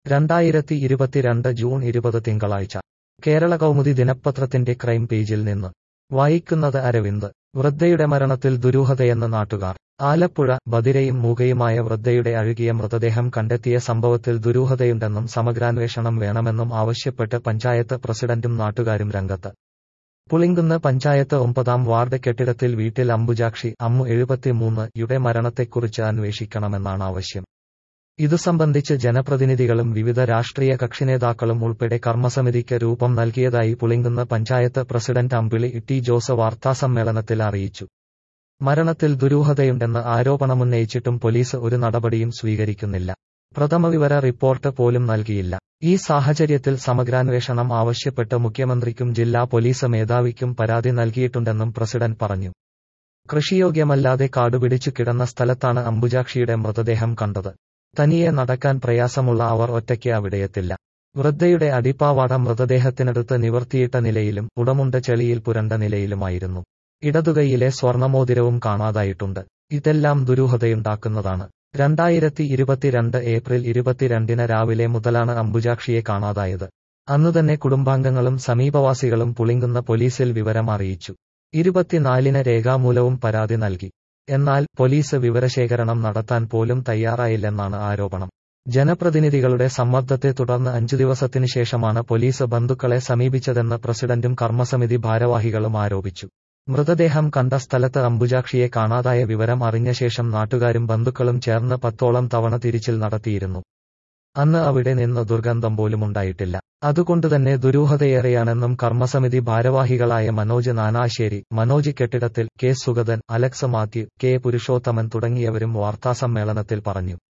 രണ്ടായിരത്തി ഇരുപത്തിരണ്ട് ജൂൺ ഇരുപത് തിങ്കളാഴ്ച കേരള കൗമുദി ദിനപത്രത്തിന്റെ ക്രൈം പേജിൽ നിന്ന് വായിക്കുന്നത് അരവിന്ദ് വൃദ്ധയുടെ മരണത്തിൽ ദുരൂഹതയെന്ന് നാട്ടുകാർ ആലപ്പുഴ ബദിരയും മൂകയുമായ വൃദ്ധയുടെ അഴുകിയ മൃതദേഹം കണ്ടെത്തിയ സംഭവത്തിൽ ദുരൂഹതയുണ്ടെന്നും സമഗ്രാന്വേഷണം വേണമെന്നും ആവശ്യപ്പെട്ട് പഞ്ചായത്ത് പ്രസിഡന്റും നാട്ടുകാരും രംഗത്ത് പുളിങ്കുന്ന് പഞ്ചായത്ത് ഒമ്പതാം വാർഡ് കെട്ടിടത്തിൽ വീട്ടിൽ അംബുജാക്ഷി അമ്മു എഴുപത്തിമൂന്ന് യുടെ മരണത്തെക്കുറിച്ച് അന്വേഷിക്കണമെന്നാണ് ആവശ്യം ഇതു സംബന്ധിച്ച് ജനപ്രതിനിധികളും വിവിധ രാഷ്ട്രീയ കക്ഷിനേതാക്കളും ഉൾപ്പെടെ കർമ്മസമിതിക്ക് രൂപം നൽകിയതായി പുളിങ്കുന്ന് പഞ്ചായത്ത് പ്രസിഡന്റ് അമ്പിളി ടി ജോസ് വാർത്താസമ്മേളനത്തിൽ അറിയിച്ചു മരണത്തിൽ ദുരൂഹതയുണ്ടെന്ന് ആരോപണമുന്നയിച്ചിട്ടും പോലീസ് ഒരു നടപടിയും സ്വീകരിക്കുന്നില്ല പ്രഥമവിവര റിപ്പോർട്ട് പോലും നൽകിയില്ല ഈ സാഹചര്യത്തിൽ സമഗ്രാന്വേഷണം ആവശ്യപ്പെട്ട് മുഖ്യമന്ത്രിക്കും ജില്ലാ പോലീസ് മേധാവിക്കും പരാതി നൽകിയിട്ടുണ്ടെന്നും പ്രസിഡന്റ് പറഞ്ഞു കൃഷിയോഗ്യമല്ലാതെ കാടുപിടിച്ചു കിടന്ന സ്ഥലത്താണ് അംബുജാക്ഷിയുടെ മൃതദേഹം കണ്ടത് തനിയെ നടക്കാൻ പ്രയാസമുള്ള അവർ ഒറ്റയ്ക്ക് അവിടെയെത്തില്ല വൃദ്ധയുടെ അടിപ്പാവാട മൃതദേഹത്തിനടുത്ത് നിവർത്തിയിട്ട നിലയിലും ഉടമുണ്ട ചെളിയിൽ പുരണ്ട നിലയിലുമായിരുന്നു ഇടതുകൈയിലെ സ്വർണമോതിരവും കാണാതായിട്ടുണ്ട് ഇതെല്ലാം ദുരൂഹതയുണ്ടാക്കുന്നതാണ് രണ്ടായിരത്തി ഇരുപത്തിരണ്ട് ഏപ്രിൽ ഇരുപത്തിരണ്ടിന് രാവിലെ മുതലാണ് അംബുജാക്ഷിയെ കാണാതായത് അന്നുതന്നെ കുടുംബാംഗങ്ങളും സമീപവാസികളും പുളിങ്കുന്ന പോലീസിൽ വിവരം അറിയിച്ചു ഇരുപത്തിനാലിന് രേഖാമൂലവും പരാതി നൽകി എന്നാൽ പോലീസ് വിവരശേഖരണം നടത്താൻ പോലും തയ്യാറായില്ലെന്നാണ് ആരോപണം ജനപ്രതിനിധികളുടെ സമ്മർദ്ദത്തെ തുടർന്ന് അഞ്ചു ദിവസത്തിനു ശേഷമാണ് പോലീസ് ബന്ധുക്കളെ സമീപിച്ചതെന്ന് പ്രസിഡന്റും കർമ്മസമിതി ഭാരവാഹികളും ആരോപിച്ചു മൃതദേഹം കണ്ട സ്ഥലത്ത് അംബുജാക്ഷിയെ കാണാതായ വിവരം അറിഞ്ഞ ശേഷം നാട്ടുകാരും ബന്ധുക്കളും ചേർന്ന് പത്തോളം തവണ തിരിച്ചിൽ നടത്തിയിരുന്നു അന്ന് അവിടെ നിന്ന് ദുർഗന്ധം പോലുമുണ്ടായിട്ടില്ല അതുകൊണ്ടുതന്നെ ദുരൂഹതയേറെയാണെന്നും കർമ്മസമിതി ഭാരവാഹികളായ മനോജ് നാനാശ്ശേരി മനോജ് കെട്ടിടത്തിൽ കെ സുഗതൻ അലക്സ് മാത്യു കെ പുരുഷോത്തമൻ തുടങ്ങിയവരും വാർത്താസമ്മേളനത്തിൽ പറഞ്ഞു